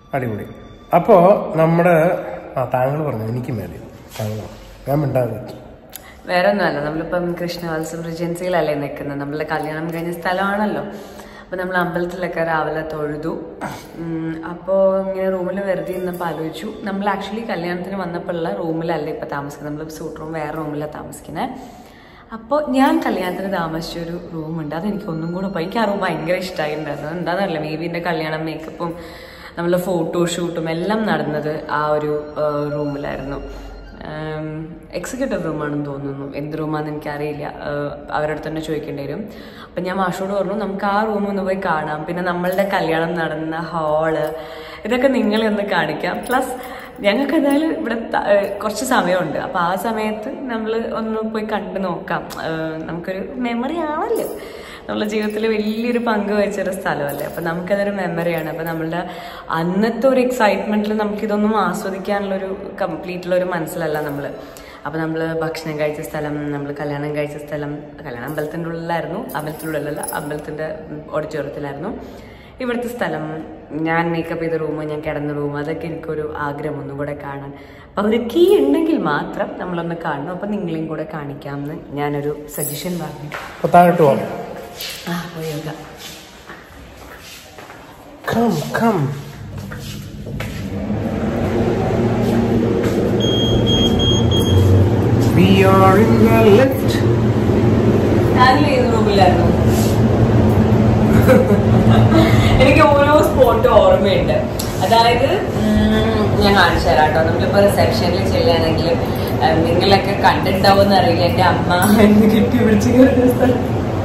അടിപൊളി അപ്പോ നമ്മുടെ ആ താങ്കൾ പറഞ്ഞു എനിക്ക് മേലെ താങ്കൾ പറഞ്ഞു. ഞാൻ മിണ്ടാതെ നിൽക്കും. വേറെ ഒന്നുമല്ല നമ്മളിപ്പം കൃഷ്ണവത്സം റിജൻസിയിലല്ലേ നിൽക്കുന്നത് നമ്മളെ കല്യാണം കഴിഞ്ഞ സ്ഥലമാണല്ലോ അപ്പൊ നമ്മൾ അമ്പലത്തിലൊക്കെ രാവിലെ തൊഴുതു ഉം, അപ്പോ ഇങ്ങനെ റൂമിൽ വെറുതെ ഇരുന്നപ്പോൾ ആലോചിച്ചു നമ്മൾ ആക്ച്വലി കല്യാണത്തിന് വന്നപ്പോഴുള്ള റൂമിലല്ല ഇപ്പൊ താമസിക്കുന്നത് നമ്മൾ സൂട്ട് റൂം വേറെ റൂമിലാണ് താമസിക്കുന്നത് അപ്പോൾ ഞാൻ കല്യാണത്തിന് താമസിച്ച ഒരു റൂമുണ്ട് അതെനിക്ക് ഒന്നും കൂടെ പോയി എനിക്ക് ആ റൂം ഭയങ്കര ഇഷ്ടമായിട്ടുണ്ടായിരുന്നു എന്താണെന്നറിയില്ല മേ ബി എൻ്റെ കല്യാണം മേക്കപ്പും നമ്മളെ ഫോട്ടോഷൂട്ടും എല്ലാം നടന്നത് ആ ഒരു റൂമിലായിരുന്നു എക്സിക്യൂട്ടീവ് റൂമാണെന്ന് തോന്നുന്നു എന്ത് റൂമാണെന്ന് എനിക്കറിയില്ല ആഹ് അവരുടെ അടുത്ത് തന്നെ ചോദിക്കേണ്ടി വരും അപ്പം ഞാൻ മാഷോട് പറഞ്ഞു നമുക്ക് ആ റൂം ഒന്ന് പോയി കാണാം പിന്നെ നമ്മളുടെ കല്യാണം നടന്ന ഹാള് ഇതൊക്കെ നിങ്ങളെ ഒന്ന് കാണിക്കാം പ്ലസ് ഞങ്ങൾക്ക് എന്തായാലും ഇവിടെ ത- ഏഹ് കുറച്ച് സമയമുണ്ട് അപ്പോൾ ആ സമയത്ത് നമ്മൾ ഒന്ന് പോയി കണ്ടു നോക്കാം ഏഹ് നമുക്കൊരു മെമ്മറി ആണല്ലോ നമ്മുടെ ജീവിതത്തിൽ വലിയൊരു പങ്ക് വഹിച്ചൊരു സ്ഥലമല്ലേ അപ്പം നമുക്കതൊരു മെമ്മറിയാണ് അപ്പം നമ്മളുടെ അന്നത്തെ ഒരു എക്സൈറ്റ്മെൻറ്റിൽ നമുക്കിതൊന്നും ആസ്വദിക്കാനുള്ളൊരു കംപ്ലീറ്റുള്ള ഒരു മനസ്സിലല്ല നമ്മൾ അപ്പം നമ്മൾ ഭക്ഷണം കഴിച്ച സ്ഥലം നമ്മൾ കല്യാണം കഴിച്ച സ്ഥലം കല്യാണം അമ്പലത്തിൻ്റെ ഉള്ളിലായിരുന്നു അമ്പലത്തിൻ്റെ ഉള്ളിലല്ല അമ്പലത്തിൻ്റെ ഓഡിറ്റോറിയത്തിലായിരുന്നു ഇവിടുത്തെ സ്ഥലം ഞാൻ മേക്കപ്പ് ചെയ്ത റൂം ഞാൻ കിടന്ന റൂം അതൊക്കെ എനിക്കൊരു ആഗ്രഹം ഒന്നും കൂടെ കാണാൻ അപ്പം ഒരു കീ ഉണ്ടെങ്കിൽ മാത്രം നമ്മളൊന്ന് കാണണം അപ്പം നിങ്ങളെയും കൂടെ കാണിക്കാമെന്ന് ഞാനൊരു സജഷൻ പറഞ്ഞു അപ്പൊ താഴോട്ട് പോകാം ആ പോയി നോക്കാം come come We are in the lift. ഞാനും ഏത് റൂമിലായിരുന്നു എനിക്ക് ഓരോ സ്പോട്ട് ഓർമ്മയുണ്ട് അതായത് ഉം, ഞാൻ കാണിച്ചു തരാം കേട്ടോ നമ്മളിപ്പോ റിസപ്ഷനിൽ ചെല്ലുകയാണെങ്കിൽ നിങ്ങളൊക്കെ കണ്ടിട്ടുണ്ടാവും അറിയില്ല എന്റെ അമ്മ എന്നെ കെട്ടി പിടിച്ച് കയറുന്ന സ്ഥലം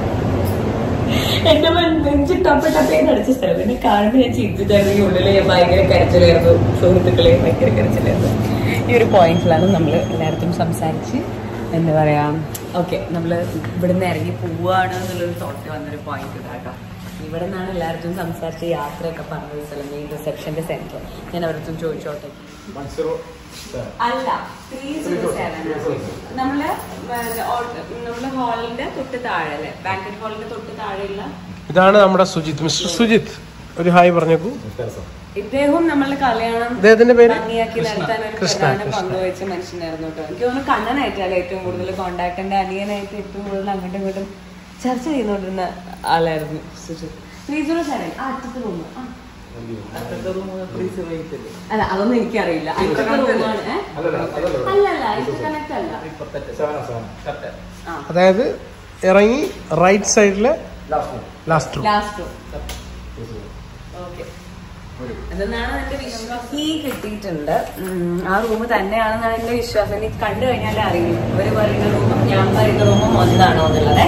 എന്റെ നെഞ്ച് ടപ്പ ടപ്പേന്ന് അടിച്ച സ്ഥലം എന്നെ കാണുമ്പോൾ ഞാൻ ചിന്തിച്ചായിരുന്നു ഈ ഉള്ളിൽ ഞാൻ ഭയങ്കര കരച്ചിലായിരുന്നു സുഹൃത്തുക്കളെ ഭയങ്കര കരച്ചിലായിരുന്നു ഈ ഒരു പോയിന്റിലാണ് നമ്മൾ എല്ലായിടത്തും സംസാരിച്ച് എന്താ പറയാ ഓക്കെ നമ്മൾ ഇവിടുന്ന് ഇറങ്ങി പോവാണ് എന്നുള്ളൊരു തോട്ട് വന്നൊരു പോയിന്റ് ഇതാട്ടോ ഇവിടെ നിന്നാണ് എല്ലായിടത്തും സംസാരിച്ച് യാത്രയൊക്കെ പറഞ്ഞ സ്ഥലം ഈ റിസപ്ഷന്റെ സെന്റർ ഞാൻ അവരടുത്തും ചോദിച്ചോട്ടെ അല്ല ത്രീ സീറോ സെവൻ നമ്മള് നമ്മള് ഹാളിന്റെ തൊട്ട് താഴെ അല്ലേ ബാങ്കറ്റ് ഹാളിന്റെ തൊട്ട് താഴെയുള്ള ഇതാണ് നമ്മുടെ സുജിത്ത് മിസ്റ്റർ സുജിത്ത് ഒരു ഹായ് പറഞ്ഞേക്കൂ ഇദ്ദേഹവും നമ്മളുടെ കല്യാണം ഇദ്ദേഹത്തിന്റെ പേര് ഭംഗിയാക്കി നടത്താൻ ഒരു കൃഷ്ണ, പ്രധാന കൃഷ്ണ. പങ്ക് വഹിച്ച മനുഷ്യനായിരുന്നു കേട്ടോ എനിക്ക് തോന്നുന്നു കണ്ണനായിട്ടല്ല ഏറ്റവും കൂടുതൽ കോണ്ടാക്ട് എന്റെ അനിയനായിട്ട് ഏറ്റവും കൂടുതൽ അങ്ങോട്ടും ഇങ്ങോട്ടും ചർച്ച ചെയ്തുകൊണ്ടിരുന്ന ആളായിരുന്നു സുജിത്ത് ത്രീ സീറോ സെവൻ ആ അറ്റത്ത് റൂം അല്ല അതൊന്നും എനിക്കറിയില്ല അറ്റത്തെ റൂമാണ് ഏ? അല്ലല്ല ഇത് കണക്ട് അല്ല ആ അതായത് ഇറങ്ങി റൈറ്റ് സൈഡിലെ ലാസ്റ്റ് റൂം ലാസ്റ്റ് ഓക്കെ അതെന്നാണ് എന്റെ വിശ്വാസം ഈ കിട്ടിയിട്ടുണ്ട് ഉം, ആ റൂം തന്നെയാണെന്നാണ് എന്റെ വിശ്വാസം ഇനി കണ്ടു കഴിഞ്ഞാലേ അറിയും ഇവര് പറയുന്ന റൂമും ഞാൻ പറയുന്ന റൂമും ഒന്നാണോ എന്നുള്ളത്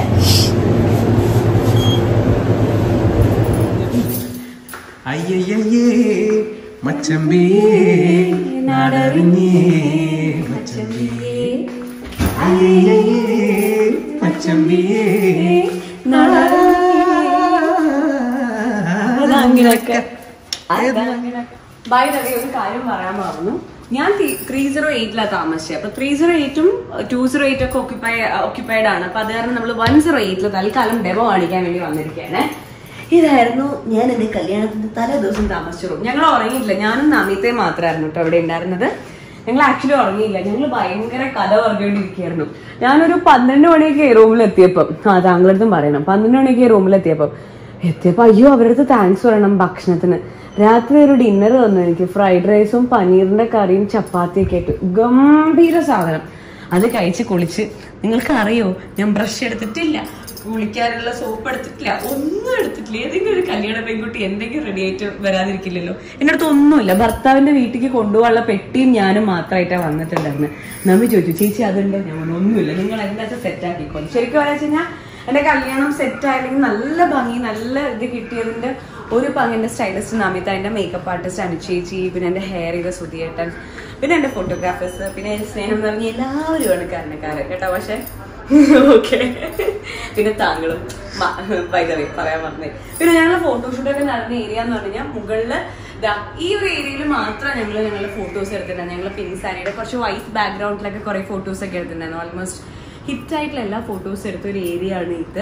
അയ്യയ്യേ മച്ചമ്പിയേ നാടറിഞ്ഞേ മച്ചമ്പിയേ അയ്യയ്യേ മച്ചമ്പിയേ അതങ്ങനൊക്കെ ബൈ റവി ഒരു കാര്യം പറയാൻ മറന്നു ഞാൻ ത്രീ സീറോ എയ്റ്റിലാണ് താമസിച്ചത് അപ്പൊ ത്രീ സീറോ എയ്റ്റും ടു സീറോ എയ്റ്റ് ഒക്കെ ഓക്യുപ്പൈ ഓക്യുപ്പൈഡ് ആണ് അപ്പൊ അത് കാരണം നമ്മൾ വൺ സീറോ എയ്റ്റിൽ തൽക്കാലം ഡെമോ കാണിക്കാൻ വേണ്ടി വന്നിരിക്കുകയാണ് ഇതായിരുന്നു ഞാൻ എന്റെ കല്യാണത്തിന്റെ തലേ ദിവസം താമസിച്ച റൂം ഞങ്ങൾ ഉറങ്ങിയിട്ടില്ല ഞാനും നമിതയും മാത്രമായിരുന്നു കേട്ടോ അവിടെ ഉണ്ടായിരുന്നത് ഞങ്ങൾ ആക്ച്വലി ഉറങ്ങിയില്ല ഞങ്ങൾ ഭയങ്കര കഥ പറഞ്ഞുകൊണ്ടിരിക്കുകയായിരുന്നു ഞാനൊരു പന്ത്രണ്ട് മണിയൊക്കെ റൂമിൽ എത്തിയപ്പം ആ താങ്കളടുത്തും പറയണം പന്ത്രണ്ട് മണിയൊക്കെ റൂമിൽ എത്തിയപ്പം എത്തിയപ്പോ അയ്യോ അവരുടെ അടുത്ത് താങ്ക്സ് പറയണം ഭക്ഷണത്തിന് രാത്രി ഒരു ഡിന്നർ തന്നു എനിക്ക് ഫ്രൈഡ് റൈസും പനീറിന്റെ കറിയും ചപ്പാത്തിയൊക്കെ ആയിട്ട് ഗംഭീര സാധനം അത് കഴിച്ച് കുളിച്ച് നിങ്ങൾക്ക് അറിയോ ഞാൻ ബ്രഷ് എടുത്തിട്ടില്ല കുളിക്കാനുള്ള സോപ്പ് എടുത്തിട്ടില്ല ഒന്നും എടുത്തിട്ടില്ല ഏതെങ്കിലും ഒരു കല്യാണ പെൺകുട്ടി എന്തെങ്കിലും റെഡി ആയിട്ട് വരാതിരിക്കില്ലല്ലോ എൻ്റെ അടുത്ത് ഒന്നുമില്ല ഭർത്താവിന്റെ വീട്ടിലേക്ക് കൊണ്ടുപോകാനുള്ള പെട്ടിയും ഞാനും മാത്രമായിട്ടാണ് വന്നിട്ടുണ്ടായിരുന്നത് നമ്മി ചോദിച്ചു ചേച്ചി അതുണ്ടോ ഞാൻ പറഞ്ഞു, ഒന്നുമില്ല നിങ്ങൾ അതിനകത്ത് സെറ്റ് ആക്കിക്കോളൂ ശരിക്കും പറയാ കഴിഞ്ഞാൽ എന്റെ കല്യാണം സെറ്റ് ആയില്ലെങ്കിൽ നല്ല ഭംഗി നല്ല ഇത് കിട്ടിയതിന്റെ ഒരു പങ്ക് എന്റെ സ്റ്റൈലിസ്റ്റ് നമിത എന്റെ മേക്കപ്പ് ആർട്ടിസ്റ്റ് അനുചേച്ചി പിന്നെ എന്റെ ഹെയർ ചെയ്ത സുധിയേട്ടൻ പിന്നെ എന്റെ ഫോട്ടോഗ്രാഫേഴ്സ് പിന്നെ എന്റെ സ്നേഹം എന്ന് പറഞ്ഞ എല്ലാവരുമാണ് കാരണക്കാരൻ കേട്ടോ പക്ഷെ ഓക്കെ പിന്നെ താങ്കളും വൈകവേ പറയാൻ പറഞ്ഞേ പിന്നെ ഞങ്ങൾ ഫോട്ടോഷൂട്ടൊക്കെ നടന്ന ഏരിയ എന്ന് പറഞ്ഞു കഴിഞ്ഞാൽ മുകളില് ദാ ഈ ഒരു ഏരിയയിൽ മാത്രം ഞങ്ങൾ ഞങ്ങളുടെ ഫോട്ടോസ് എടുത്തിട്ടുണ്ടായിരുന്നു ഞങ്ങൾ പിങ്ക് സാരിയുടെ കുറച്ച് വൈറ്റ് ബാക്ക്ഗ്രൗണ്ടിലൊക്കെ കുറെ ഫോട്ടോസ് ഒക്കെ എടുത്തിട്ടുണ്ടായിരുന്നു ഓൾമോസ്റ്റ് ഹിറ്റ് ആയിട്ടുള്ള എല്ലാ ഫോട്ടോസ് എടുത്ത ഒരു ഏരിയ ആണ് ഇത്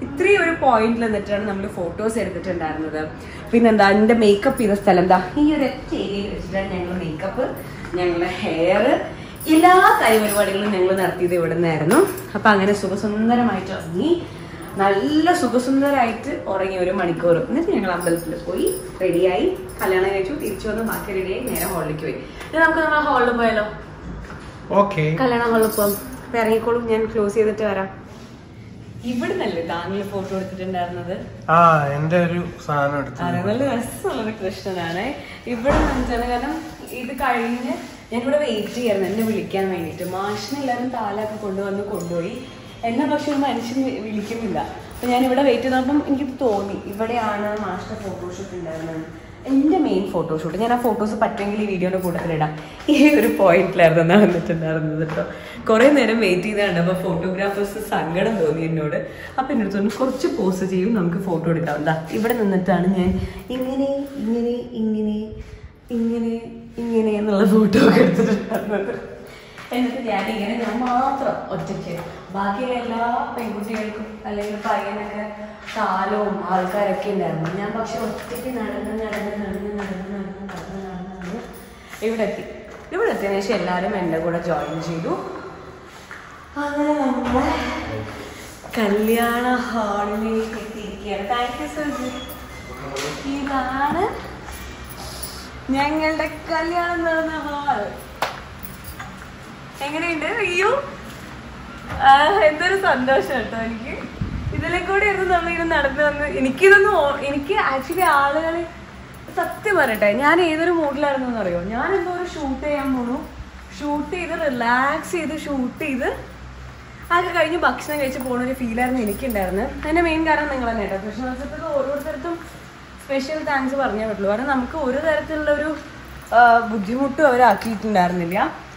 ഇത്രയും ഒരു പോയിന്റിൽ നിന്നിട്ടാണ് നമ്മൾ ഫോട്ടോസ് എടുത്തിട്ടുണ്ടായിരുന്നത് പിന്നെന്താ എൻ്റെ മേക്കപ്പ് ചെയ്ത സ്ഥലം എന്താ ഈ ഒരു ഒറ്റ ഏരിയയിൽ വെച്ചിട്ടാണ് ഞങ്ങൾ മേക്കപ്പ് ഞങ്ങളുടെ ഹെയർ എല്ലാ കാര്യപരിപാടികളും ഞങ്ങൾ നടത്തിയത് ഇവിടെ നിന്നായിരുന്നു അപ്പൊ അങ്ങനെ സുഖസുന്ദരമായിട്ട് ഉറങ്ങി നല്ല സുഖസുന്ദരമായിട്ട് ഉറങ്ങി ഒരു മണിക്കൂർ എന്നിട്ട് ഞങ്ങൾ അമ്പലത്തിൽ പോയി റെഡിയായി കല്യാണം കഴിച്ചു തിരിച്ചു വന്ന് ബാക്കി റെഡിയായി നേരെ ഹാളിലേക്ക് പോയി ഇനി നമുക്ക് നമ്മൾ ഹാളിൽ പോയാലോ ഓക്കെ കല്യാണം ഹാളിൽ പോകാം അപ്പൊ ഇറങ്ങിക്കോളും ഞാൻ ക്ലോസ് ചെയ്തിട്ട് വരാം ഇവിടുന്നല്ലേ താങ്കൾ ഫോട്ടോ എടുത്തിട്ടുണ്ടായിരുന്നത് ആ എന്റെ ഒരു സാധനം എടുത്തു അതെ നല്ല രസമുള്ളൊരു കൃഷ്ണനാണ് ഇവിടെ വെച്ചാൽ കാരണം ഇത് കഴിഞ്ഞ് ഞാൻ ഇവിടെ വെയിറ്റ് ചെയ്യായിരുന്നു എന്നെ വിളിക്കാൻ വേണ്ടിയിട്ട് മാഷിനെ എല്ലാവരും താലൊക്കെ കൊണ്ടുവന്ന് കൊണ്ടുപോയി എന്നെ പക്ഷെ ഒരു മനുഷ്യൻ വി- വിളിക്കുന്നില്ല അപ്പൊ ഞാൻ ഇവിടെ വെയിറ്റ് ചെയ്തപ്പം എനിക്ക് തോന്നി ഇവിടെയാണ് മാഷിന്റെ ഫോട്ടോഷൂട്ട് ഉണ്ടായിരുന്നത് എന്റെ മെയിൻ ഫോട്ടോഷൂട്ട് ഞാൻ ആ ഫോട്ടോസ് പറ്റുമെങ്കിൽ ഈ വീഡിയോയുടെ കൂട്ടത്തിലിടാം ഈ ഒരു പോയിന്റിലായിരുന്നു നടന്നിട്ടുണ്ടായിരുന്നത് കേട്ടോ കുറെ നേരം വെയിറ്റ് ചെയ്ത് കണ്ടപ്പോൾ ഫോട്ടോഗ്രാഫേഴ്സ് സങ്കടം തോന്നി എന്നോട് അപ്പൊ എൻ്റെ അടുത്ത് പറഞ്ഞു, കുറച്ച് പോസ്റ്റ് ചെയ്യും നമുക്ക് ഫോട്ടോ എടുക്കാം എന്താ ഇവിടെ നിന്നിട്ടാണ് ഞാൻ ഇങ്ങനെ ഇങ്ങനെ ഇങ്ങനെ ഇങ്ങനെ ഇങ്ങനെ എന്നുള്ള ഫോട്ടോ ഒക്കെ എടുത്തിട്ടുണ്ടായിരുന്നത് എന്നിട്ട് ഞാൻ ഇങ്ങനെ ഞാൻ മാത്രം ഒറ്റയ്ക്ക് ബാക്കിയുള്ള എല്ലാ പെൺകുട്ടികൾക്കും അല്ലെങ്കിൽ പയ്യനൊക്കെ കാലവും ആൾക്കാരൊക്കെ ഉണ്ടായിരുന്നു ഞാൻ പക്ഷെ ഒറ്റയ്ക്ക് നടന്ന് നടന്ന് നടന്ന് നടന്ന് നടന്ന് നടന്ന് നടന്ന് നടന്ന് ഇവിടെ എത്തി ഇവിടെ എത്തിയതിനു ശേഷം എല്ലാവരും എൻ്റെ കൂടെ ജോയിൻ ചെയ്തു അങ്ങനെ നമ്മളെ കല്യാണ ഹാളിലേക്ക് എത്തിയിരിക്കുകയാണ് താങ്ക് യു സോ ഇതാണ് ഞങ്ങളുടെ കല്യാണം നടന്ന ഹാൾ എങ്ങനെയുണ്ട് അയ്യോ ആ, എന്തൊരു സന്തോഷം കേട്ടോ എനിക്ക് ഇതിലെ കൂടെ ഇരുന്ന് നമ്മളിങ്ങനെ നടന്നു വന്ന് എനിക്കിതൊന്നും ഓ- എനിക്ക് ആക്ച്വലി ആളുകൾ സത്യം പറയട്ടെ ഞാൻ ഏതൊരു മൂഡിലായിരുന്നു എന്നറിയോ ഞാൻ എന്തോ ഒരു ഷൂട്ട് ചെയ്യാൻ പോണു ഷൂട്ട് ചെയ്ത് റിലാക്സ് ചെയ്ത് ഷൂട്ട് ചെയ്ത് അതൊക്കെ കഴിഞ്ഞ് ഭക്ഷണം കഴിച്ച് പോണ ഒരു ഫീലായിരുന്നു എനിക്കുണ്ടായിരുന്നത് അതിന്റെ മെയിൻ കാരണം നിങ്ങൾ തന്നെ കേട്ടോ കൃഷ്ണോത്സവത്തിൽ ഓരോരുത്തർക്കും സ്പെഷ്യൽ താങ്ക്സ് പറഞ്ഞേ പറ്റുള്ളൂ കാരണം നമുക്ക് ഒരു തരത്തിലുള്ള ഒരു ആ, ബുദ്ധിമുട്ടും അവരാക്കിയിട്ടുണ്ടായിരുന്നില്ല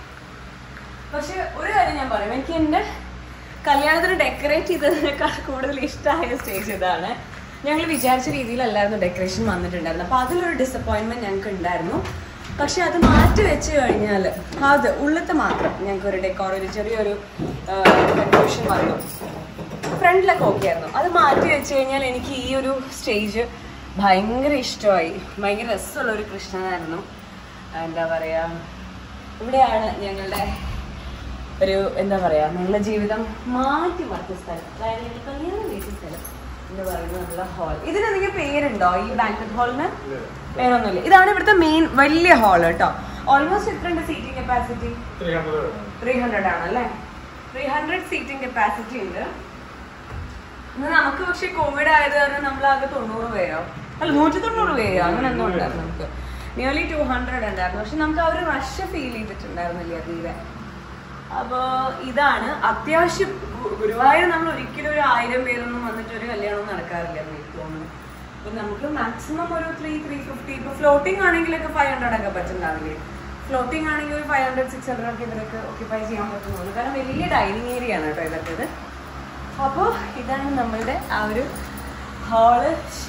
പക്ഷെ ഒരു കാര്യം ഞാൻ പറയും എനിക്ക് എൻ്റെ കല്യാണത്തിന് ഡെക്കറേറ്റ് ചെയ്തതിനേക്കാൾ കൂടുതൽ ഇഷ്ടമായ സ്റ്റേജ് ഇതാണ് ഞങ്ങൾ വിചാരിച്ച രീതിയിലല്ലായിരുന്നു ഡെക്കറേഷൻ വന്നിട്ടുണ്ടായിരുന്നത് അപ്പൊ അതിലൊരു ഡിസപ്പോയിന്റ്മെന്റ് ഞങ്ങൾക്ക് ഉണ്ടായിരുന്നു പക്ഷെ അത് മാറ്റി വെച്ച് കഴിഞ്ഞാൽ അത് ഉള്ളത്തെ മാത്രം ഞങ്ങൾക്ക് ഒരു ഡെക്കോർ ഒരു ചെറിയൊരു കൺഫ്യൂഷൻ വന്നു ഫ്രണ്ടിലൊക്കെ ഓക്കെ ആയിരുന്നു അത് മാറ്റി വെച്ച് കഴിഞ്ഞാൽ എനിക്ക് ഈ ഒരു സ്റ്റേജ് ഭയങ്കര ഇഷ്ടമായി ഭയങ്കര രസമുള്ള ഒരു കൃഷ്ണനായിരുന്നു എന്താ പറയാ ഇവിടെയാണ് ഞങ്ങളുടെ ഒരു എന്താ പറയാ ഞങ്ങളുടെ ജീവിതം മാറ്റി മറിച്ച സ്ഥലം അതായത് ഞങ്ങൾ കല്യാണം കഴിച്ച സ്ഥലം എന്ന് പറയുന്നത് നമ്മുടെ ഹാൾ ഇതിനെന്തെങ്കിലും പേരുണ്ടോ ഈ ബാങ്കറ്റ് ഹാളിന് വേറൊന്നുമില്ല ഇതാണ് ഇവിടുത്തെ മെയിൻ വലിയ ഹാൾ കേട്ടോ ഓൾമോസ്റ്റ് എത്രയുണ്ട് സീറ്റിംഗ് കപ്പാസിറ്റി ത്രീ ഹൺഡ്രഡ് ആണല്ലേ ത്രീ ഹൺഡ്രഡ് സീറ്റിംഗ് കപ്പാസിറ്റി ഉണ്ട് ഇന്ന് നമുക്ക് പക്ഷെ കോവിഡ് ആയത് കാരണം നമ്മൾ ആകെ തൊണ്ണൂറ് പേരോ അല്ല നൂറ്റി തൊണ്ണൂറ് പേരോ അങ്ങനെ എന്തോ ഉണ്ടായിരുന്നു നമുക്ക് നിയർലി ടു ഹൺഡ്രഡ് ഉണ്ടായിരുന്നു പക്ഷെ നമുക്ക് ആ ഒരു റഷ് ഫീൽ ചെയ്തിട്ടുണ്ടായിരുന്നില്ല തീരെ അപ്പോ ഇതാണ് അത്യാവശ്യം ഗു- ഗുരുവായൂർ നമ്മൾ ഒരിക്കലും ഒരു ആയിരം പേരൊന്നും വന്നിട്ട് ഒരു കല്യാണം നടക്കാറില്ല എന്ന് എനിക്ക് തോന്നുന്നു അപ്പൊ നമുക്ക് മാക്സിമം ഒരു ത്രീ ത്രീ ഫിഫ്റ്റി ഇപ്പൊ ഫ്ലോട്ടിംഗ് ആണെങ്കിലൊക്കെ ഫൈവ് ഹൺഡ്രഡ് ഒക്കെ പറ്റുന്നുണ്ടാവില്ലേ ഫ്ലോട്ടിംഗ് ആണെങ്കിൽ ഒരു ഫൈവ് ഹൺഡ്രഡ് സിക്സ് ഹൺഡ്രഡ് ഒക്കെ ഇതിലൊക്കെ ഓക്യുപ്പൈ ചെയ്യാൻ പറ്റുന്നുള്ളൂ കാരണം വലിയ ഡൈനിങ് ഏരിയ ആണ് കേട്ടോ ഇതൊക്കെ ഇത് അപ്പോൾ ഇതാണ് നമ്മളുടെ ആ ഒരു ഹാള്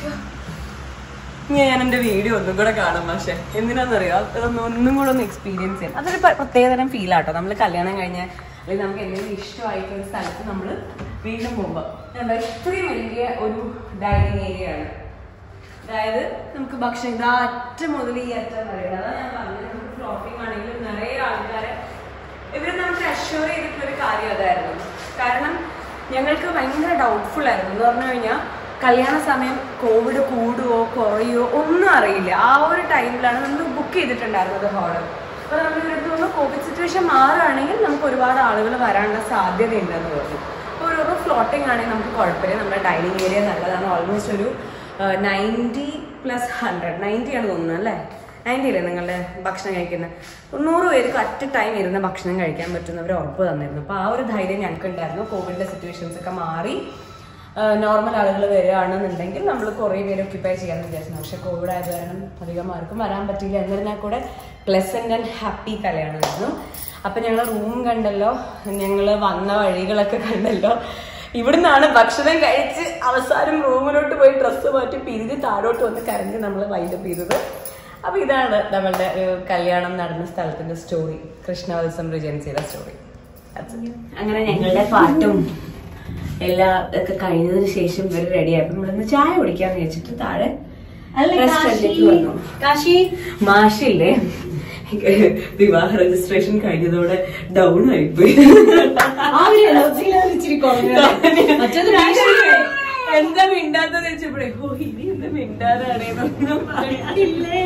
ഞാൻ എൻ്റെ വീഡിയോ ഒന്നും കൂടെ കാണും പക്ഷെ എന്തിനാണെന്നറിയോ അതൊന്നും ഒന്നും കൂടെ ഒന്ന് എക്സ്പീരിയൻസ് ചെയ്യാം അതൊരു പ- പ്രത്യേകതരം ഫീൽ ആട്ടോ നമ്മൾ കല്യാണം കഴിഞ്ഞ അല്ലെങ്കിൽ നമുക്ക് എന്തെങ്കിലും ഇഷ്ടമായിട്ടുള്ള ഒരു സ്ഥലത്ത് നമ്മൾ വീണ്ടും പോകുമ്പോൾ കണ്ടോ ഇത്രയും വലിയ ഒരു ഡൈനിങ് ഏരിയ ആണ് അതായത് നമുക്ക് ഭക്ഷണം ഇതാ അറ്റം മുതൽ ഈ അറ്റം വരെ അതാ ഞാൻ പറഞ്ഞത് നമുക്ക് ഫ്ലോട്ടിംഗ് ആണെങ്കിലും നിറയെ ആൾക്കാരെ ഇവര് നമുക്ക് അഷ്യൂർ ചെയ്തിട്ടുള്ള ഒരു കാര്യം അതായിരുന്നു കാരണം ഞങ്ങൾക്ക് ഭയങ്കര ഡൗട്ട്ഫുൾ ആയിരുന്നു എന്ന് പറഞ്ഞു കഴിഞ്ഞാൽ കല്യാണ സമയം കോവിഡ് കൂടുവോ കുറയോ ഒന്നും അറിയില്ല ആ ഒരു ടൈമിലാണ് നമ്മൾ ബുക്ക് ചെയ്തിട്ടുണ്ടായിരുന്നത് ഹോള് അപ്പോൾ നമ്മൾ ഇവരുടെ തോന്നുന്നു കോവിഡ് സിറ്റുവേഷൻ മാറുകയാണെങ്കിൽ നമുക്ക് ഒരുപാട് ആളുകൾ വരാനുള്ള സാധ്യതയുണ്ടെന്ന് പറഞ്ഞു അപ്പോൾ ഒരു ഫ്ലോട്ടിംഗ് ആണെങ്കിൽ നമുക്ക് കുഴപ്പമില്ല നമ്മുടെ ഡൈനിങ് ഏരിയ നല്ലതാണ് ഓൾമോസ്റ്റ് ഒരു നയൻറ്റി പ്ലസ് ഹൺഡ്രഡ് നയൻറ്റി ആണ് തോന്നുന്നത് അല്ലേ നയൻറ്റി അല്ലേ നിങ്ങളുടെ ഭക്ഷണം കഴിക്കുന്നത് തൊണ്ണൂറ് പേർക്ക് അറ്റ് ടൈം ഇരുന്ന് ഭക്ഷണം കഴിക്കാൻ പറ്റുന്നവർ ഉറപ്പ് തന്നിരുന്നു അപ്പോൾ ആ ഒരു ധൈര്യം ഞങ്ങൾക്ക് ഉണ്ടായിരുന്നു കോവിഡിൻ്റെ സിറ്റുവേഷൻസ് ഒക്കെ മാറി നോർമൽ ആളുകൾ വരികയാണെന്നുണ്ടെങ്കിൽ നമ്മൾ കുറേ പേര് ഒക്യുപ്പൈ ചെയ്യാമെന്ന് വിചാരിച്ചു പക്ഷേ കോവിഡ് ആയത് കാരണം അധികം ആർക്കും വരാൻ പറ്റില്ല എന്നിരുന്നാൽ കൂടെ പ്ലസന്റ് ആൻഡ് ഹാപ്പി കല്യാണമായിരുന്നു അപ്പം ഞങ്ങൾ റൂം കണ്ടല്ലോ ഞങ്ങൾ വന്ന വഴികളൊക്കെ കണ്ടല്ലോ ഇവിടുന്നാണ് ഭക്ഷണം കഴിച്ച് അവസാനം റൂമിലോട്ട് പോയി ഡ്രസ്സ് മാറ്റി പിരിഞ്ഞ് താഴോട്ട് വന്ന് കരഞ്ഞ് നമ്മൾ വൈൻഡപ്പ് ചെയ്തത് അപ്പൊ ഇതാണ് നമ്മളുടെ ഒരു കല്യാണം നടന്ന സ്ഥലത്തിന്റെ സ്റ്റോറി കൃഷ്ണവത്സം റിജൻസിയുടെ സ്റ്റോറി അങ്ങനെ ഞങ്ങളുടെ പാട്ടും എല്ലാ ഒക്കെ കഴിഞ്ഞതിന് ശേഷം ഇവർ റെഡി ആയപ്പോ നമ്മളിന്ന് ചായ കുടിക്കാന്ന് വെച്ചിട്ട് താഴെ അല്ല, റെസ്റ്റോറന്റിലേക്ക് കാശി. വന്നു കാശി മാഷില്ലേ വിവാഹ രജിസ്ട്രേഷൻ കഴിഞ്ഞതോടെ ഡൗൺ ആയിപ്പോയി ആ ഒരു എനർജി ലെവൽ ഇച്ചിരി കുറഞ്ഞു മറ്റേത് കാശിയെ, എന്താ മിണ്ടാത്തത് വെച്ചപ്പോഴേ ഓ ഇനി എന്താ മിണ്ടാതാണേന്നൊന്നും പറഞ്ഞില്ലേ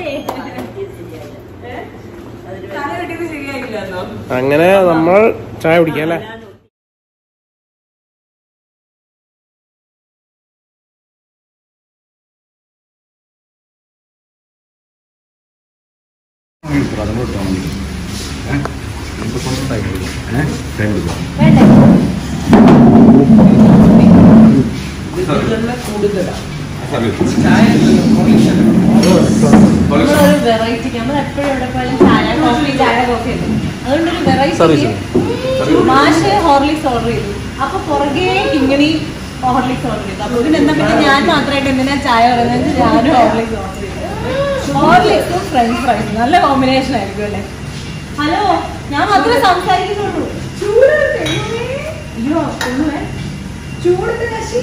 തല കെട്ടിയത് ശരിയായില്ലെന്നോ അങ്ങനെ നമ്മൾ ചായ കുടിക്കാം അല്ലേ നമ്മളൊരു വെറൈറ്റി നമ്മൾ എപ്പോഴും എവിടെ പോയാലും ചായ കോഫി ചായ കോഫി അല്ലേ അതുകൊണ്ടൊരു വെറൈറ്റി മാഷ് ഹോർലിക്സ് ഓർഡർ ചെയ്തു അപ്പൊ പുറകെ കിങ്ങിണി ഹോർലിക്സ് ഓർഡർ ചെയ്തു അപ്പൊ പിന്നെ എന്താ പിന്നെ ഞാൻ മാത്രമായിട്ട് എന്തിനാ ചായ പറയുന്നത് ഞാനും ഹോർലിക്സ് ഓർഡർ ചെയ്തു ഹോർലിക്സും ഫ്രഞ്ച് ഫ്രൈസും നല്ല കോമ്പിനേഷൻ ആയിരിക്കും അല്ലേ ഹലോ ഞാൻ മാത്രമേ സംസാരിക്കുന്നുള്ളൂ ചൂട് അയ്യോ ഒന്നുമേ ചൂട് കശി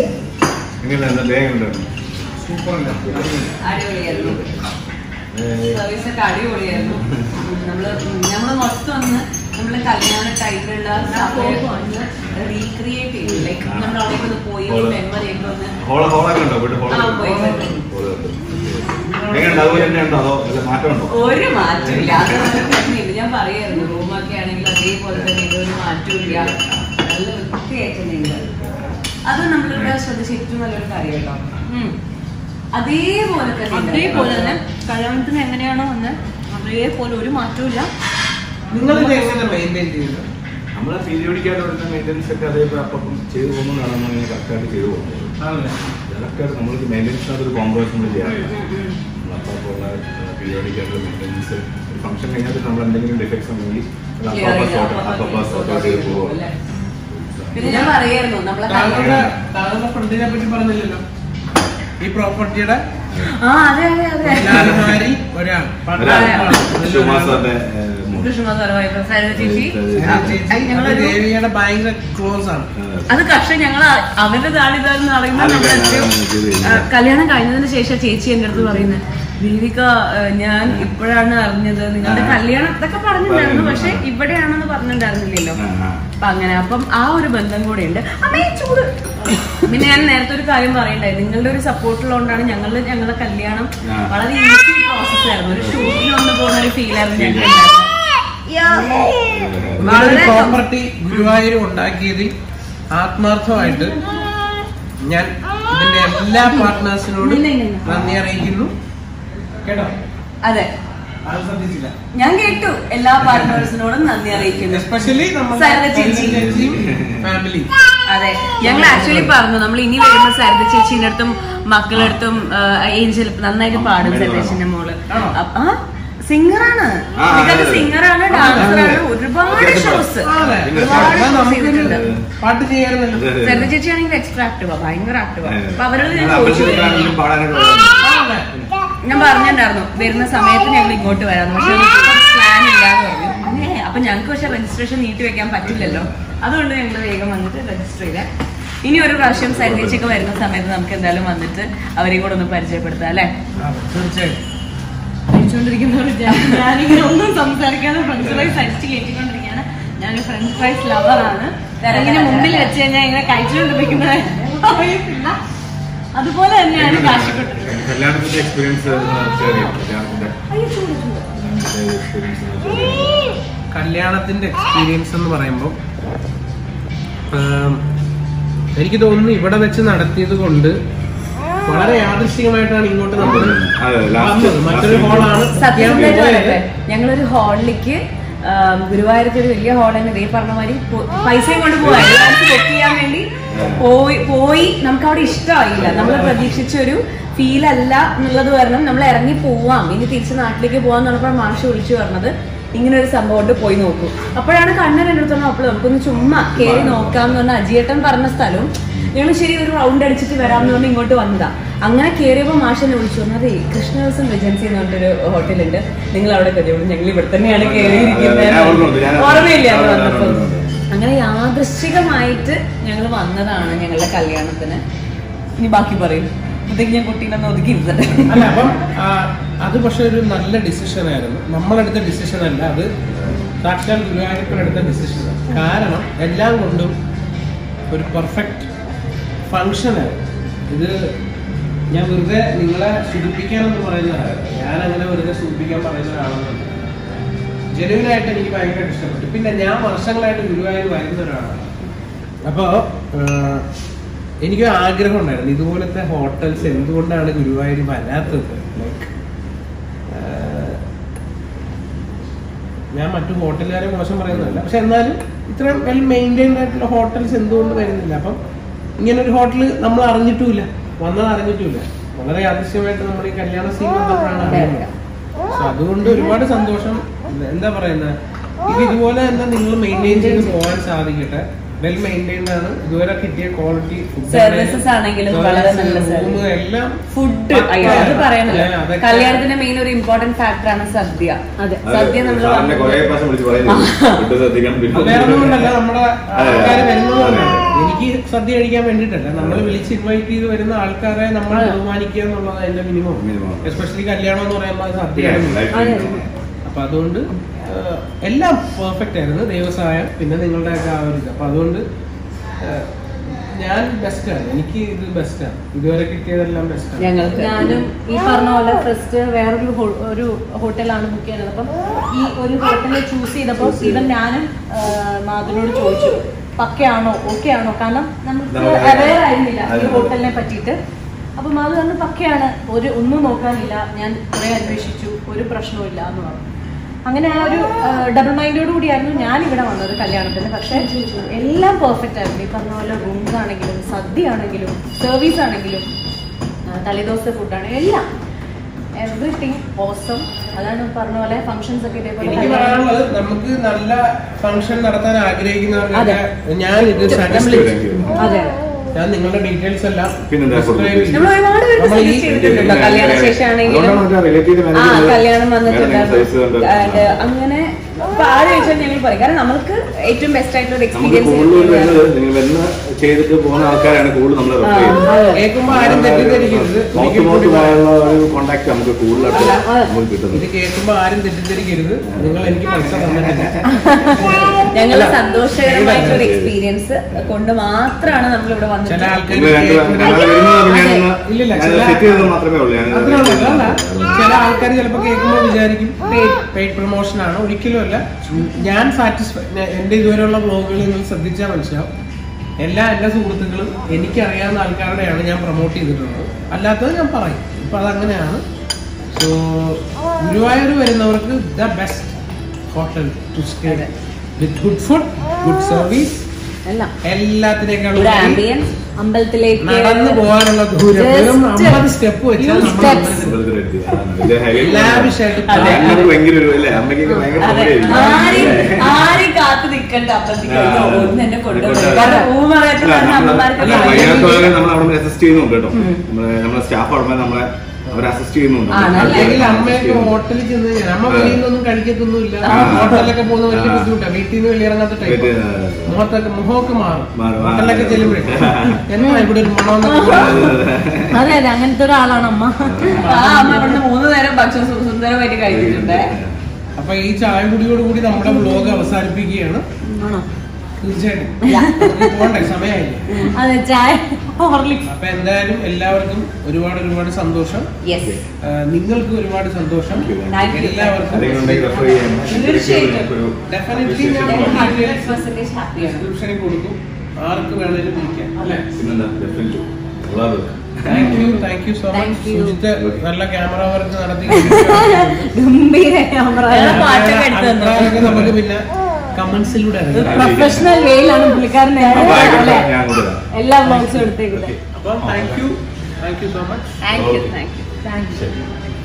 അടിപൊളിയായിരുന്നു സർവീസ് ഒക്കെ അടിപൊളിയായിരുന്നു നമ്മള് നമ്മള് മൊത്തം ഒന്ന് നമ്മള് കല്യാണ ടൈമിലുള്ള സമയം ഒന്ന് റീക്രിയേറ്റ് ചെയ്തു ലൈക്ക് നമ്മൾ അവിടെ ഒന്ന് പോയി മെമ്മറി ഒക്കെ ഒന്ന് ആ, പോയി, പോയി. എങ്ങനെയുണ്ട് അതുപോലെ തന്നെ ഉണ്ടോ അതോ വല്ല മാറ്റമുണ്ടോ ഒരു മാറ്റമില്ല അതൊന്നും പ്രശ്നമില്ല ഞാൻ പറയായിരുന്നു റൂമൊക്കെ ആണെങ്കിൽ അതേപോലെ തന്നെ ഇതൊരു മാറ്റമില്ല നല്ല വൃത്തിയായിട്ടുണ്ട് അത് നമ്മളിവിടെ ശ്രദ്ധിച്ച ഏറ്റവും നല്ലൊരു കാര്യം കേട്ടോ ഉം. അതേപോലെ തന്നെ ഉണ്ട്. അതേപോലെ തന്നെ കല്യാണത്തിന് എങ്ങനെയാണോ വന്ന് അതേപോലെ ഒരു മാറ്റവും ഇല്ല നിങ്ങളിത് എങ്ങനെ മെയിൻറ്റെയിൻ ചെയ്യുന്നത് നമ്മളെ പീരിയോഡിക്കായിട്ട് വരുന്ന മെയിൻ്റെനൻസ് ഒക്കെ അതേപോലെ അപ്പം ചെയ്തു പോകുന്നതാണ് നമ്മൾ കറക്റ്റായിട്ട് ചെയ്തു പോകുന്നത് ആണല്ലേ കറക്റ്റായിട്ട് നമ്മൾക്ക് മെയിൻ്റെനൻസിനകത്ത് ഒരു കോംപ്രമൈസ് നമ്മൾ ഉം, ചെയ്യാറില്ല ഉം, ഉം. അപ്പോൾ ഉള്ള പീരിയോഡിക്കായിട്ടുള്ള മെയിൻ്റെനൻസ് ഒരു ഫംഗ്ഷൻ കഴിഞ്ഞാൽ നമ്മൾ എന്തെങ്കിലും ഡിഫക്ട്സ് ഉണ്ടെങ്കിൽ അത് Clear അപ്പപ്പ ചെയ്ത് സോർട്ട് അപ്പപ്പ അപ്പപ്പ sort സോർട്ട് ചെയ്ത് പോകും അല്ലേ? പിന്നെ ഞാൻ പറയായിരുന്നു നമ്മളെ താങ്കളുടെ കല്യാണം താങ്കളുടെ ഫ്രണ്ടിനെ പറ്റി പറഞ്ഞില്ലല്ലോ ഈ പ്രോപ്പർട്ടിയുടെ ആ അതെ അതെ അതെ നാലുമാരി ഒരാൾ ശിവമാസത്തെ കൃഷ്ണ സർവായിട്ട് സരിത ചേച്ചി അത് ഞങ്ങളൊരു ദേവിയുടെ ഭയങ്കര ക്ലോസ് ആണ് അത് പക്ഷെ ഞങ്ങൾ അവരുടെ താളിതാന്ന് പറയുന്നത് ആദ്യം നമ്മുടെ കല്യാണം ഏറ്റവും, ചെയ്ത് കഴിഞ്ഞാൽ. ആ, കല്യാണം കഴിഞ്ഞതിന് ശേഷം ചേച്ചി എന്റെ അടുത്ത് പറയുന്നത് ദീപിക ആ, ഞാൻ ഇപ്പോഴാണ് അറിഞ്ഞത് നിങ്ങളുടെ ആ. കല്യാണം ഇതൊക്കെ പറഞ്ഞിട്ടുണ്ടായിരുന്നു പറഞ്ഞു. പക്ഷെ ഇവിടെയാണെന്ന് പറഞ്ഞിട്ടുണ്ടായിരുന്നില്ലല്ലോ ആ, ആ. അപ്പൊ അങ്ങനെ അപ്പം ആ ഒരു ബന്ധം കൂടെ ഉണ്ട് അമ്മേ ചൂട് പിന്നെ ഞാൻ നേരത്തെ ഒരു കാര്യം പറയണ്ടായി നിങ്ങളുടെ ഒരു സപ്പോർട്ട് ഉള്ളതുകൊണ്ടാണ് ഞങ്ങളുടെ ഞങ്ങളുടെ കല്യാണം ആ. വളരെ ഈസി പ്രോസസ് ആയിരുന്നു ഒരു ഷൂട്ടിന് വന്ന് പോകുന്ന ഒരു ഫീൽ ആയിരുന്നു ഞങ്ങൾക്ക് നാളെ പ്രോപ്പർട്ടി ഗുരുവായൂർ ഉണ്ടാക്കിയതിൽ ആത്മാർത്ഥമായിട്ട് ഞാൻ ഇതിന്റെ എല്ലാ പാർട്ട്നേഴ്സിനോടും നന്ദി അറിയിക്കുന്നു കേട്ടോ അതെ അത് ശ്രദ്ധിച്ചില്ല ഞാൻ കേട്ടു എല്ലാ പാർട്ട്നേഴ്സിനോടും നന്ദി അറിയിക്കുന്നു എസ്പെഷ്യലി സരിത ചേച്ചി. ഫാമിലി അതെ ഞങ്ങൾ ആക്ച്വലി പറഞ്ഞു നമ്മൾ ഇനി വരുമ്പോ സരിത ചേച്ചീന്റെ അടുത്തും മക്കളുടെ അടുത്തും ഏഞ്ചൽ നന്നായിട്ട് പാടും സരിത ചേച്ചിന്റെ മോള് ആണോ? അപ്പ- ആ സിംഗറാണ് ആ, അതെ, അതെ. സിംഗറാണ് ഡാൻസറാണ് ഒരുപാട് ഷോസ് ഒരുപാട് shows ചെയ്തിട്ടുണ്ട് പാട്ട് ചെയ്യാറുണ്ടല്ലോ അതെ, അതെ. സരിത ചേച്ചി ആണെങ്കിൽ എക്സ്ട്രാ ആക്റ്റീവാ ഭയങ്കര ആക്റ്റീവാ അപ്പൊ അവരോട് ഞാൻ അത് ചോദിച്ചു അമ്പലത്തിലേക്കാണെങ്കിലും പാടാനൊക്കെ ഞാൻ പറഞ്ഞിട്ടുണ്ടായിരുന്നു വരുന്ന സമയത്ത് ഞങ്ങൾ ഇങ്ങോട്ട് വരാം പക്ഷെ പ്ലാൻ ഇല്ലാന്ന് പറഞ്ഞു അങ്ങനെ അപ്പൊ ഞങ്ങൾക്ക് പക്ഷെ രജിസ്ട്രേഷൻ നീട്ടി വെക്കാൻ പറ്റില്ലല്ലോ അതുകൊണ്ട് ഞങ്ങൾ വേഗം വന്നിട്ട് രജിസ്റ്റർ ചെയ്തേ ഇനി ഒരു പ്രാവശ്യം സരിതേച്ചൊക്കെ വരുന്ന സമയത്ത് നമുക്ക് എന്തായാലും വന്നിട്ട് അവരെയും കൂടെ ഒന്ന് പരിചയപ്പെടുത്താം അല്ലെ തീർച്ചയായും കഴിച്ചുകൊണ്ടിരിക്കുന്നവർ ഞാനിങ്ങനെ ഒന്നും സംസാരിക്കാതെ ഫ്രഞ്ച് ഫ്രൈസ് അടിച്ച് കയറ്റിക്കൊണ്ടിരിക്കുകയാണ് ഞാൻ ഫ്രഞ്ച് ഫ്രൈസ് ലവറാണ് ഇങ്ങനെ മുമ്പിൽ വെച്ച് കഴിഞ്ഞാൽ ഇങ്ങനെ കഴിച്ചുകൊണ്ടിരിക്കുന്നത് അറിയത്തില്ല അതുപോലെ തന്നെയാണ് കാശിക്കൊണ്ടത് കല്യാണത്തിന്റെ എക്സ്പീരിയൻസ് ഷെയർ ചെയ്യാം കല്യാണത്തിന്റെ എക്സ്പീരിയൻസ് കല്യാണത്തിന്റെ എക്സ്പീരിയൻസ് എന്ന് പറയുമ്പോൾ എനിക്ക് തോന്നുന്നു ഇവിടെ വെച്ച് നടത്തിയത് കൊണ്ട് വളരെ യാദൃശ്ചികമായിട്ടാണ് ഇങ്ങോട്ട് നമ്മൾ അതെ, last- വന്നത് മറ്റൊരു last ഹോളാണ് സത്യസന്ധമായിട്ട് പറയട്ടെ ഞങ്ങളൊരു ഹാളിലേക്ക് ഗുരുവായൂരത്തെ ഒരു വലിയ ഹാൾ തന്നെ ഇതേ പറഞ്ഞ മാതിരി പോ- പൈസയും കൊണ്ട് പോവാ ബുക്ക് ചെയ്യാൻ വേണ്ടി പോയി പോയി നമുക്ക് അവിടെ ഇഷ്ടമായില്ല നമ്മൾ പ്രതീക്ഷിച്ച ഒരു ഫീൽ അല്ല എന്നുള്ളത് കാരണം നമ്മൾ ഇറങ്ങി പോവാം ഇനി തിരിച്ച് നാട്ടിലേക്ക് പോവാന്ന് പറഞ്ഞപ്പോൾ മാഷ് വിളിച്ചു പറഞ്ഞത് ഇങ്ങനെ ഒരു സംഭവം ഉണ്ട് പോയി നോക്കൂ അപ്പോഴാണ് കണ്ണൻ എൻ്റെ അടുത്ത് അപ്പോൾ നമുക്കൊന്ന് ചുമ്മാ കയറി നോക്കാം എന്ന് പറഞ്ഞ അജിയേട്ടൻ പറഞ്ഞ സ്ഥലവും ഞങ്ങൾ ശരി ഒരു റൗണ്ട് അടിച്ചിട്ട് വരാമെന്ന് പറഞ്ഞ് ഇങ്ങോട്ട് വന്നതാ അങ്ങനെ കയറിയപ്പോൾ മാഷനെ വിളിച്ചു വന്നു അതെ കൃഷ്ണദാസം റെജൻസി എന്ന് പറഞ്ഞിട്ടൊരു ഹോട്ടലുണ്ട് നിങ്ങൾ അവിടെ കയറിയോളൂ ഞങ്ങൾ ഇവിടെ തന്നെയാണ് ഞാൻ ഓർമ്മയുണ്ട്. ഞാൻ കയറിയിരിക്കുന്നത് ഓർമ്മയില്ല അന്ന് അവിടെ വന്നപ്പോൾ ഓർമ്മയുണ്ട്. അങ്ങനെ യാദൃശ്ചികമായിട്ട് ഞങ്ങൾ വന്നതാണ് ഞങ്ങളുടെ കല്യാണത്തിന് ഇനി ബാക്കി പറയും ഇതൊക്കെ ഞാൻ കുട്ടീനെ ഒതുക്കി ഇരുത്തട്ടെ അല്ല അപ്പം ആ, അത് പക്ഷെ ഒരു നല്ല ഡിസിഷൻ ആയിരുന്നു നമ്മളെടുത്ത ഡിസിഷൻ അല്ല അത് സാക്ഷാൽ ഗുരുവായൂരപ്പനെടുത്ത ഡിസിഷനാണ് കാരണം എല്ലാം കൊണ്ടും ഒരു പെർഫെക്റ്റ് ഫങ്ഷനായിരുന്നു ഇത് ഞാൻ വെറുതെ നിങ്ങളെ സൂചിപ്പിക്കാനൊന്നും പറയുന്നതല്ല ഞാൻ അങ്ങനെ വെറുതെ സൂചിപ്പിക്കാൻ പറയുന്ന ഒരാളൊന്നും ജനുവിനായിട്ട് എനിക്ക് ഭയങ്കരമായിട്ട് ഇഷ്ടപ്പെട്ടു പിന്നെ ഞാൻ വർഷങ്ങളായിട്ട് ഗുരുവായൂർ വരുന്ന ഒരാളാണ് അപ്പോൾ എനിക്ക് ആഗ്രഹം ഉണ്ടായിരുന്നു ഇതുപോലത്തെ ഹോട്ടൽസ് എന്തുകൊണ്ടാണ് ഗുരുവായൂർ വരാത്തത് ലൈക്ക് ഞാൻ മറ്റു ഹോട്ടലുകാരെ മോശം പറയുന്നതല്ല പക്ഷെ എന്നാലും ഇത്രയും വെൽ മെയിൻറ്റൈൻഡ് ആയിട്ടുള്ള ഹോട്ടൽസ് എന്തുകൊണ്ട് വരുന്നില്ല അപ്പം ഇങ്ങനെ ഒരു ഹോട്ടൽ നമ്മൾ അറിഞ്ഞിട്ടുമില്ല വന്നത് അറിഞ്ഞിട്ടുമില്ല വളരെ ആദൃശ്യമായിട്ട് നമ്മൾ ഈ കല്യാണ സീൻ വന്നപ്പോഴാണ് അറിയുന്നത് So അതുകൊണ്ട് ഒരുപാട് സന്തോഷം എന്താ പറയുന്നത് ഇത് ഇതുപോലെ തന്നെ നിങ്ങൾ മെയിൻറ്റെയിൻ ചെയ്ത് പോകാൻ സാധിക്കട്ടെ വെൽ മെയിൻറ്റൈൻഡ് ആണ് ഇതുവരെ കിട്ടിയ ക്വാളിറ്റി Services ആണെങ്കിലും വളരെ നല്ല service. എല്ലാം ഫുഡ് പക്ക അയ്യോ അത് ആണ്. പറയണല്ലോ ഞാൻ അതൊക്കെ- കല്യാണത്തിന്റെ മെയിൻ ഒരു ഇമ്പോർട്ടന്റ് ഫാക്ടർ ആണ് സദ്യ അതെ സദ്യ നമ്മൾ സാറിനെ കുറേ പ്രാവശ്യം വിളിച്ച് പറയുന്നു ഫുഡ് ശ്രദ്ധിക്കണം പിന്നെ വേറെ ഒന്നുകൊണ്ടല്ല നമ്മുടെ അതെ. ആൾക്കാർ വരുന്നത് കൊണ്ടാണ്. എനിക്ക് സദ്യ കഴിക്കാൻ വേണ്ടിയിട്ടല്ല നമ്മൾ വിളിച്ച് ഇൻവൈറ്റ് ചെയ്ത് വരുന്ന ആൾക്കാരെ നമ്മൾ ബഹുമാനിക്കുക എന്നുള്ളത് അതിന്റെ മിനിമം Minimum. എസ്പെഷ്യലി കല്യാണം എന്ന് പറയുമ്പോൾ അത് പിന്നെ സദ്യയാണ് life അതെ. time. അപ്പൊ അതുകൊണ്ട് ആ, എല്ലാം പെർഫെക്റ്റ് ആയിരുന്നു ദൈവസഹായം പിന്നെ നിങ്ങളുടെ ഒക്കെ ആ ഒരു ഇത് അപ്പൊ അതുകൊണ്ട് ആ, ഞാൻ ബെസ്റ്റാണ് എനിക്ക് ഇത് ബെസ്റ്റാണ് ഇതുവരെ കിട്ടിയതെല്ലാം ബെസ്റ്റാണ് ഞങ്ങൾക്ക് ഞാനും ഈ പറഞ്ഞ പോലെ ഫസ്റ്റ് വേറൊരു ഹോ- ഒരു ഹോട്ടലാണ് ബുക്ക് ചെയ്തത് അപ്പം ഈ ഒരു ഹോട്ടൽ ചൂസ് ചെയ്തപ്പോൾ ഈവൻ ഞാനും ആ, മാധുവിനോട് ചോദിച്ചു പക്കയാണോ ഓക്കെ ആണോ കാരണം നമുക്ക് നമുക്ക് അവയർ ആയിരുന്നില്ല ഈ അതെ. ഹോട്ടലിനെ പറ്റിയിട്ട് അപ്പൊ മാധു പറഞ്ഞു പക്കയാണ് ഒരു ഒന്നും നോക്കാനില്ല ഞാൻ കുറെ അന്വേഷിച്ചു ഒരു പ്രശ്നവും ഇല്ല എന്ന് പറഞ്ഞു അങ്ങനെ ആ ഒരു ഡബിൾ മൈൻഡോട് കൂടിയായിരുന്നു ഞാൻ ഇവിടെ വന്നത് കല്യാണത്തിന് പക്ഷേ എല്ലാം പെർഫെക്റ്റ് ആയിരുന്നു ഈ പറഞ്ഞ പോലെ റൂംസ് ആണെങ്കിലും സദ്യ ആണെങ്കിലും സർവീസ് ആണെങ്കിലും ആ, തലേദിവസത്തെ ഫുഡാണ് എല്ലാം എവറിത്തിങ് ഓസം അതാണ് പറഞ്ഞ പോലെ ഫംഗ്ഷൻസ് ഒക്കെ ഇതേപോലെ എനിക്ക് കല്യാണം- പറയാനുള്ളത് നമുക്ക് നല്ല ഫംഗ്ഷൻ നടത്താൻ ആഗ്രഹിക്കുന്നവർക്കൊക്കെ ഞാൻ ഇത് സജസ്റ്റ് Thank you. അതെ ഞാൻ നിങ്ങളുടെ ഡീറ്റെയിൽസ് എല്ലാം പിന്നെന്താ describe ചെയ്തു. നമ്മൾ ഒരുപാട് പേർക്ക് നമ്മൾ ഈ suggest ചെയ്തിട്ടുണ്ട് കല്യാണ ശേഷം ആണെങ്കിലും അതുകൊണ്ടാണ് മറ്റേ relative ആ manager കല്യാണം വേറെ വന്നിട്ടുണ്ട് എന്തെങ്കിലും size കണ്ട് അത് അങ്ങനെ അപ്പൊ ആര് ചോദിച്ചാൽ ഞങ്ങൾ പറയും കാരണം നമ്മൾക്ക് ഏറ്റവും ബെസ്റ്റ് ആയിട്ടുള്ള ഒരു നമുക്ക് എക്സ്പീരിയൻസ് കൂടുതൽ വരുന്നത് നിങ്ങൾ വരുന്ന ചെയ്തിട്ട് പോകുന്ന ആൾക്കാരാണ് കൂടുതൽ നമ്മൾ റെഫർ ചെയ്യുന്നത് കേൾക്കുമ്പോ ആരും തെറ്റിദ്ധരിക്കരുത് മൗത്ത് ഒരിക്കൽ മൗത്ത് കൂടി പറയാം. പോയുള്ള ഒരു കോണ്ടാക്ട് നമുക്ക് കൂടുതലായിട്ട് നമുക്ക് കിട്ടുന്നത് ഇത് കേൾക്കുമ്പോ ആരും തെറ്റിദ്ധരിക്കരുത് നിങ്ങൾ എനിക്ക് പൈസ തന്നിട്ടില്ല ഞങ്ങൾ അല്ല. സന്തോഷകരമായിട്ടുള്ള ഒരു എക്സ്പീരിയൻസ് കൊണ്ട് മാത്രമാണ് നമ്മൾ ഇവിടെ ചില വന്നിട്ട് ആൾക്കാർ നിങ്ങൾ രണ്ട് കേൾക്കുമ്പോ- ഞങ്ങൾ വരുന്നത് ഞാനൊന്ന് ഇല്ലില്ല, ഞാൻ ചില- സെറ്റ് ചെയ്തത് മാത്രമേ ഉള്ളൂ ഞാൻ അതിനാണല്ലോ, അല്ല. ചില ആൾക്കാർ ചിലപ്പോ കേൾക്കുമ്പോൾ വിചാരിക്കും പെയ്ഡ് പ്രൊമോഷൻ ആണ് ഒരിക്കലും അല്ല ഞാൻ സാറ്റിസ്ഫൈ എന്റെ ഇതുവരെയുള്ള വ്ളോഗുകൾ നിങ്ങൾ ശ്രദ്ധിച്ചാൽ മനസ്സിലാവും എല്ലാ എല്ലാ സുഹൃത്തുക്കളും എനിക്കറിയാവുന്ന ആൾക്കാരുടെയാണ് ഞാൻ പ്രൊമോട്ട് ചെയ്തിട്ടുള്ളത് അല്ലാത്തത് ഞാൻ പറയും ഇപ്പൊ അതങ്ങനെയാണ് സോ ഗുരുവായൂർ വരുന്നവർക്ക് the best hotel to stay with good food good service എല്ലാം എല്ലാത്തിനേക്കാളും ഒരു ഉപരി ആംബിയൻസ് അമ്പലത്തിലേക്ക് നടന്നു പോകാനുള്ള ദൂരം വെറും Just അമ്പത് സ്റ്റെപ്പ് വെച്ചാൽ few നമ്മൾ steps. അമ്പലത്തിൽ Lavish ആയിട്ട് അതെ. ഞങ്ങൾക്ക് ഭയങ്കര ഒരു അല്ലേ അമ്മയ്ക്കൊക്കെ ഭയങ്കര അതെ കോമഡിയായിരിക്കും. ആരെയും അല്ലേ? ആരെയും കാത്തു നിൽക്കണ്ട അപ്പത്തേക്ക് ആ. ഒന്ന് എന്നെ കൊണ്ടുപോകും കൊണ്ടുപോയി. കാരണം ഊ പറയാത്ത അല്ല, പറഞ്ഞ നമ്മള് അമ്മമാർക്ക് അല്ല, വൈകുന്നേരത്തോടെ നമ്മൾ അവിടെ അസിസ്റ്റ് ചെയ്യുന്നുണ്ട് കേട്ടോ നമ്മളെ നമ്മളെ സ്റ്റാഫ് അവിടെ നമ്മളെ അവർ അസിസ്റ്റ് ചെയ്യുന്നുണ്ട് ആണല്ലേ? അല്ലെങ്കിൽ അമ്മയൊക്കെ ഹോട്ടലിൽ ചെന്ന് കഴിഞ്ഞാൽ അമ്മ വെളിയിൽ നിന്നൊന്നും കഴിക്കത്തൊന്നുമില്ല ആ. ഹോട്ടലിലൊക്കെ പോകുന്ന വലിയ ആ. ബുദ്ധിമുട്ടാണ് വീട്ടിൽ നിന്ന് വെളിയിറങ്ങാത്ത ടൈപ്പ് വീട്ടിൽ, മുഖത്തൊക്കെ മുഖമൊക്കെ മാറും മാറും. ആ, ഹോട്ടലിലൊക്കെ അതെ. ചെല്ലുമ്പോഴേ എന്നാ ഇവിടെ ഒരു മണമെന്നൊക്കെ പറയുന്നത്. അതെ അതെ അങ്ങനത്തെ ഒരാളാണ് അമ്മ ആ അമ്മ ഇവിടുന്ന് മൂന്ന് നേരം ഭക്ഷണം സു- സുന്ദരമായിട്ട് കഴിക്കുന്നുണ്ട് അപ്പൊ ഈ ചായ കുടിയോട് കൂടി നമ്മുടെ വ്ലോഗ് അവസാനിപ്പിക്കുകയാണ് ആണോ തീർച്ചയായിട്ടും നമുക്ക് പോകണ്ടേ സമയമായില്ലേ അതെ ചായ ഹോർലിക്സ് അപ്പൊ എന്തായാലും എല്ലാവർക്കും ഒരുപാട് ഒരുപാട് സന്തോഷം യെസ് ആ, നിങ്ങൾക്ക് ഒരുപാട് സന്തോഷം Thank you. എല്ലാവർക്കും ആരെങ്കിലും ഉണ്ടെങ്കിൽ refer ചെയ്യാം. തീർച്ചയായിട്ടും. ഒരു ഡെഫിനറ്റ്ലി ഞാൻ ഹൺഡ്രഡ് പെർസെന്റേജ് ഹാപ്പിയാണ് ഡിസ്ക്രിപ്ഷനിൽ കൊടുക്കും ആർക്ക് വേണേലും വിളിക്കാം അല്ലേ പിന്നെന്താ definitely. ഉള്ളത്. Thank you thank you so Thank much you. Sujith നല്ല ക്യാമറ വർക്ക് നടത്തി ഗംഭീര ക്യാമറ ഞങ്ങള് പാട്ടൊക്കെ എടുത്ത് തന്നു. അഭിപ്രായമൊക്കെ നമുക്ക് പിന്നെ കമന്റ്സിലൂടെ പ്രൊഫഷണൽ വേയിലാണ് പുള്ളിക്കാരൻ അപ്പൊ ആയിക്കോട്ടെ, അല്ലേ? ഞാൻ കൊണ്ടുവരാം. എല്ലാ വ്ലോഗ്സും എടുത്തേക്കുന്നത് അപ്പം thank you thank you so much thank you thank you thank you ശരി